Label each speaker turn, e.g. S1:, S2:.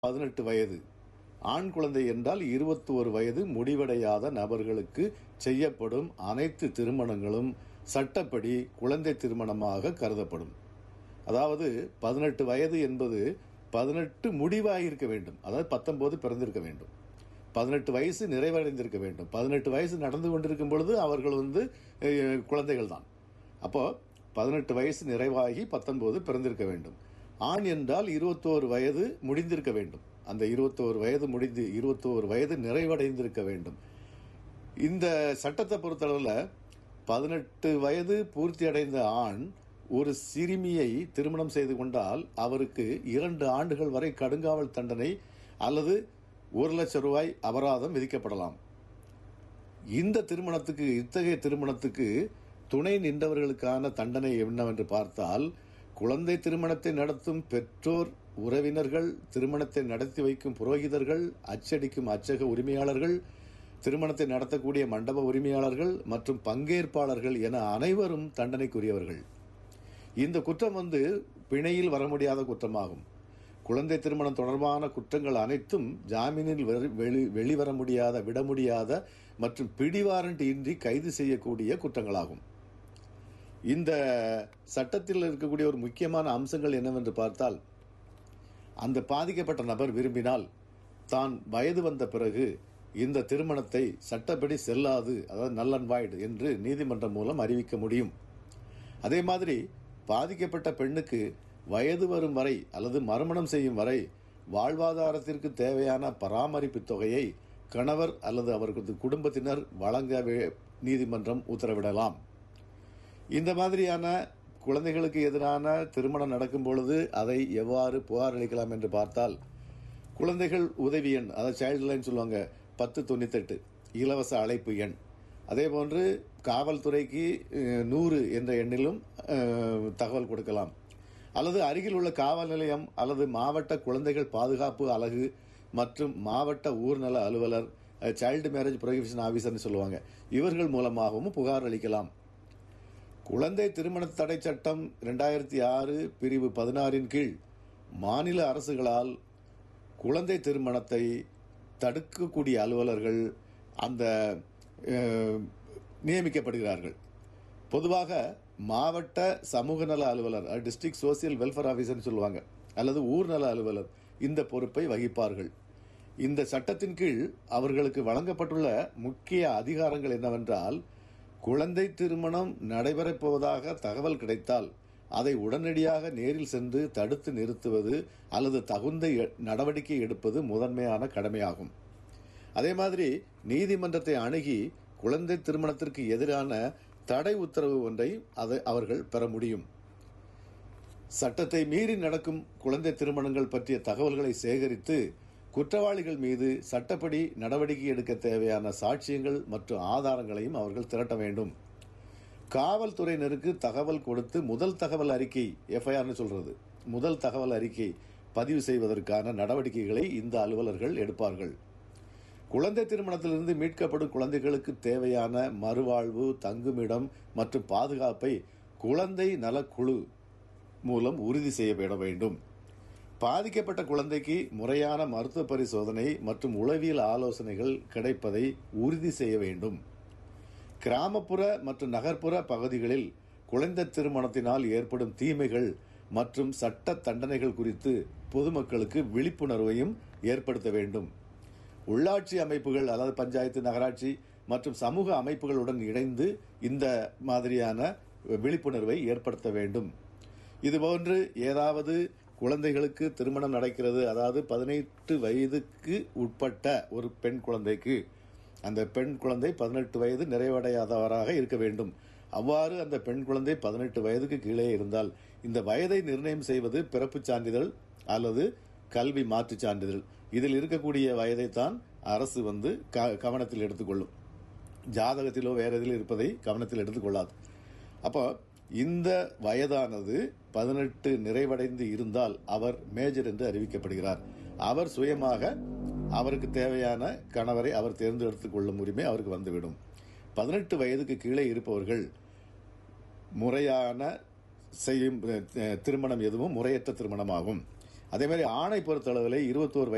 S1: பதினெட்டு வயது ஆண் குழந்தை என்றால் இருபத்தோரு வயது முடிவடையாத நபர்களுக்கு செய்யப்படும் அனைத்து திருமணங்களும் சட்டப்படி குழந்தை திருமணமாக கருதப்படும் அதாவது பதினெட்டு வயது என்பது பதினெட்டு முடிவாகியிருக்க வேண்டும் அதாவது பத்தொன்பது பிறந்திருக்க வேண்டும் பதினெட்டு வயசு நிறைவடைந்திருக்க வேண்டும் பதினெட்டு வயசு நடந்து கொண்டிருக்கும் பொழுது அவர்கள் வந்து அஹ், குழந்தைகள் தான் அப்போ பதினெட்டு வயசு நிறைவாகி பத்தொன்பது பிறந்திருக்க வேண்டும் ஆண் என்றால் இருபத்தோரு வயது முடிந்திருக்க வேண்டும் அந்த இருபத்தோரு வயது முடிந்து இருபத்தோரு வயது நிறைவடைந்திருக்க வேண்டும் இந்த சட்டத்தை பொறுத்தளவில் பதினெட்டு வயது பூர்த்தி அடைந்த ஆண் ஒரு சிறுமியை திருமணம் செய்து கொண்டால் அவருக்கு இரண்டு ஆண்டுகள் வரை கடுங்காவல் தண்டனை அல்லது ஒரு லட்சம் ரூபாய் அபராதம் விதிக்கப்படலாம் இந்த திருமணத்துக்கு இத்தகைய திருமணத்துக்கு துணை நின்றவர்களுக்கான தண்டனை என்னவென்று பார்த்தால் குழந்தை திருமணத்தை நடத்தும் பெற்றோர் உறவினர்கள் திருமணத்தை நடத்தி வைக்கும் புரோகிதர்கள் அச்சடிக்கும் அச்சக உரிமையாளர்கள் திருமணத்தை நடத்தக்கூடிய மண்டப உரிமையாளர்கள் மற்றும் பங்கேற்பாளர்கள் என அனைவரும் தண்டனைக்குரியவர்கள் இந்த குற்றம் வந்து பிணையில் வர முடியாத குற்றமாகும் குழந்தை திருமணம் தொடர்பான குற்றங்கள் அனைத்தும் ஜாமீனில் வெறு- வெளி வெளிவர முடியாத விட முடியாத மற்றும் பிடிவாரண்ட் இன்றி கைது செய்யக்கூடிய குற்றங்களாகும் இந்த சட்டத்தில் இருக்கக்கூடிய ஒரு முக்கியமான அம்சங்கள் என்னவென்று பார்த்தால் அந்த பாதிக்கப்பட்ட நபர் விரும்பினால் தான் வயது வந்த பிறகு இந்த திருமணத்தை சட்டப்படி செல்லாது அதாவது நல் அண்ட் வாய்டு என்று நீதிமன்றம் மூலம் அறிவிக்க முடியும் அதே மாதிரி பாதிக்கப்பட்ட பெண்ணுக்கு வயது வரும் வரை அல்லது மறுமணம் செய்யும் வரை வாழ்வாதாரத்திற்கு தேவையான பராமரிப்பு தொகையை கணவர் அல்லது அவரது குடும்பத்தினர் வழங்க வே- நீதிமன்றம் உத்தரவிடலாம் இந்த மாதிரியான குழந்தைகளுக்கு எதிரான திருமணம் நடக்கும் பொழுது அதை எவ்வாறு புகார் அளிக்கலாம் என்று பார்த்தால் குழந்தைகள் உதவி எண் அதாவது சைல்டு லைன் சொல்லுவாங்க பத்து தொண்ணூத்தெட்டு இலவச அழைப்பு எண் அதே போன்று காவல்துறைக்கு அஹ், நூறு என்ற எண்ணிலும் அஹ், தகவல் கொடுக்கலாம் அல்லது அருகில் உள்ள காவல் நிலையம் அல்லது மாவட்ட குழந்தைகள் பாதுகாப்பு அலகு மற்றும் மாவட்ட ஊர்நல அலுவலர் சைல்டு மேரேஜ் ப்ரொஹிபிஷன் ஆபீசர்னு சொல்லுவாங்க இவர்கள் மூலமாகவும் புகார் அளிக்கலாம் குழந்தை திருமண தடை சட்டம் இரண்டாயிரத்தி ஆறு பிரிவு பதினாறின் கீழ் மாநில அரசுகளால் குழந்தை திருமணத்தை தடுக்கக்கூடிய அலுவலர்கள் அந்த அஹ், நியமிக்கப்படுகிறார்கள் பொதுவாக மாவட்ட சமூக நல அலுவலர் டிஸ்ட்ரிக்ட் சோசியல் வெல்ஃபேர் ஆஃபீஸர்னு சொல்லுவாங்க அல்லது ஊர் நல அலுவலர் இந்த பொறுப்பை வகிப்பார்கள் இந்த சட்டத்தின் கீழ் அவர்களுக்கு வழங்கப்பட்டுள்ள முக்கிய அதிகாரங்கள் என்னவென்றால் குழந்தை திருமணம் நடைபெறப் போவதாக தகவல் கிடைத்தால் அதை உடனடியாக நேரில் சென்று தடுத்து நிறுத்துவது அல்லது தகுந்த எ- நடவடிக்கை எடுப்பது முதன்மையான கடமையாகும் அதே மாதிரி நீதிமன்றத்தை அணுகி குழந்தை திருமணத்திற்கு எதிரான தடை உத்தரவு ஒன்றை அதை அவர்கள் பெற முடியும் சட்டத்தை மீறி நடக்கும் குழந்தை திருமணங்கள் பற்றிய தகவல்களை சேகரித்து குற்றவாளிகள் மீது சட்டப்படி நடவடிக்கை எடுக்க தேவையான சாட்சியங்கள் மற்றும் ஆதாரங்களையும் அவர்கள் திரட்ட வேண்டும் காவல்துறையினருக்கு தகவல் கொடுத்து முதல் தகவல் அறிக்கை எஃப்ஐஆர்னு சொல்றது முதல் தகவல் அறிக்கை பதிவு செய்வதற்கான நடவடிக்கைகளை இந்த அலுவலர்கள் எடுப்பார்கள் குழந்தை திருமணத்திலிருந்து மீட்கப்படும் குழந்தைகளுக்கு தேவையான மறுவாழ்வு தங்குமிடம் மற்றும் பாதுகாப்பை குழந்தை நலக்குழு மூலம் உறுதி செய்யப்பட வேண்டும் பாதிக்கப்பட்ட குழந்தைக்கு முறையான மருத்துவ பரிசோதனை மற்றும் உளவியல் ஆலோசனைகள் கிடைப்பதை உறுதி செய்ய வேண்டும் கிராமப்புற மற்றும் நகர்ப்புற பகுதிகளில் குழந்தை திருமணத்தினால் ஏற்படும் தீமைகள் மற்றும் சட்ட தண்டனைகள் குறித்து பொதுமக்களுக்கு விழிப்புணர்வையும் ஏற்படுத்த வேண்டும் உள்ளாட்சி அமைப்புகள் அதாவது பஞ்சாயத்து நகராட்சி மற்றும் சமூக அமைப்புகளுடன் இணைந்து இந்த மாதிரியான விழிப்புணர்வை ஏற்படுத்த வேண்டும் இதுபோன்று ஏதாவது குழந்தைகளுக்கு திருமணம் நடக்கிறது அதாவது பதினெட்டு வயதுக்கு உட்பட்ட ஒரு பெண் குழந்தைக்கு அந்த பெண் குழந்தை பதினெட்டு வயது நிறைவடையாதவராக இருக்க வேண்டும் அவ்வாறு அந்த பெண் குழந்தை பதினெட்டு வயதுக்கு கீழே இருந்தால் இந்த வயதை நிர்ணயம் செய்வது பிறப்புச் சான்றிதழ் அல்லது கல்வி மாற்றுச் சான்றிதழ் இதில் இருக்கக்கூடிய வயதைத்தான் அரசு வந்து க- கவனத்தில் எடுத்துக்கொள்ளும் ஜாதகத்திலோ வேற எதில் இருப்பதை கவனத்தில் எடுத்துக்கொள்ளாது அப்போ இந்த வயதானது பதினெட்டு நிறைவடைந்து இருந்தால் அவர் மேஜர் என்று அறிவிக்கப்படுகிறார் அவர் சுயமாக அவருக்கு தேவையான கணவரை அவர் தேர்ந்தெடுத்துக் கொள்ளும் உரிமை அவருக்கு வந்துவிடும் பதினெட்டு வயதுக்கு கீழே இருப்பவர்கள் முறையான செய்யும் அஹ், திருமணம் எதுவும் முறையற்ற திருமணமாகும் அதே மாதிரி ஆணை பொறுத்தளவில் இருபத்தோரு